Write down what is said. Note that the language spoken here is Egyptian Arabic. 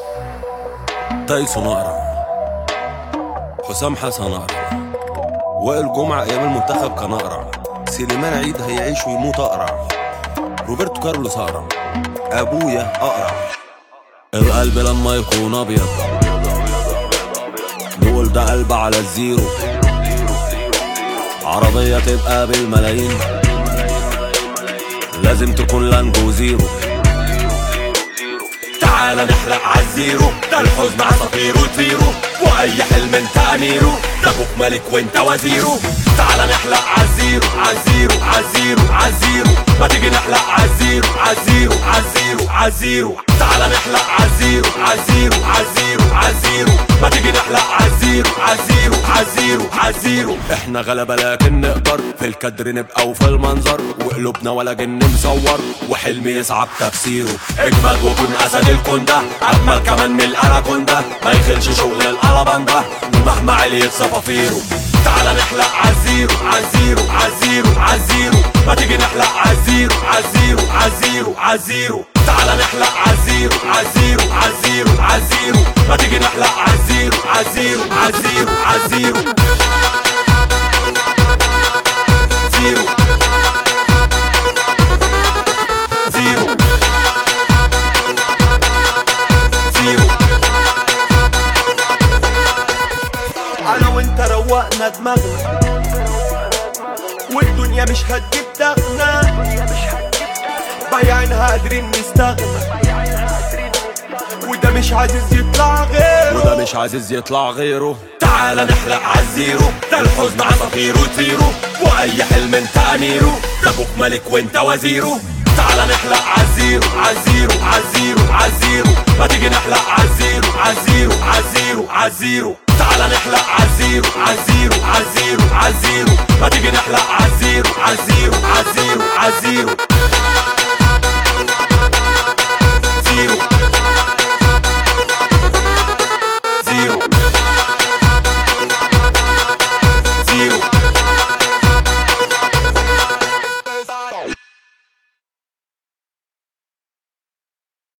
تايسون اقرع حسام حسن اقرع وائل جمعة ايام المنتخب كان اقرع سليمان عيد هيعيش ويموت اقرع روبرتو كارلوس اقرع ابويا اقرع القلب لما يكون ابيض نقول ده قلب على الزيرو عربية تبقى بالملايين لازم تكون لانجو زيرو تعال نحرق عالزيرو ده الحزن عصافير وطيرو واي حلم انت اميره ده ابوك ملك وانت وزيره تعال نحلق عالزيرو عالزيرو عالزيرو عالزيرو ما تيجي نحلق عالزيرو عالزيرو عالزيرو عالزيرو تعال نحلق عالزيرو عالزيرو عالزيرو عالزيرو ما تيجي نحلق عالزيرو عالزيرو عالزيرو عالزيرو احنا غلبة لكن نقدر في الكدر نبقى وفي المنظر وقلوبنا ولا جن مصور وحلم يصعب تفسيره اجمد وكن اسد الكوندا اجمل كمان من الاناكوندا ما يخلش شغل الالاباندا ومهما علي صفافيره تعال نحلق عالزيرو عالزيرو عالزيرو عالزيرو ما تيجي نحلق عالزيرو عالزيرو عالزيرو عالزيرو تعال نحلق عالزيرو عالزيرو عالزيرو عالزيرو ما تيجي نحلق عالزيرو عالزيرو عالزيرو عالزيرو زيرو زيرو زيرو انا وانت روقنا دماغنا والدنيا مش هتجيب دغنا بايعين قادرين نستغنى وده مش عايز يطلع غيره وده مش عايز يطلع غيره تعال نحلق عالزيرو ده الحزن عصافير وطيره واي حلم انت اميره ده ابوك ملك وانت وزيره تعال نحلق عالزيرو عالزيرو عالزيرو عالزيرو ما تيجي نحلق عالزيرو عالزيرو عالزيرو عالزيرو تعال نحلق عالزيرو عالزيرو عالزيرو عالزيرو ما تيجي نحلق عالزيرو عالزيرو عالزيرو عالزيرو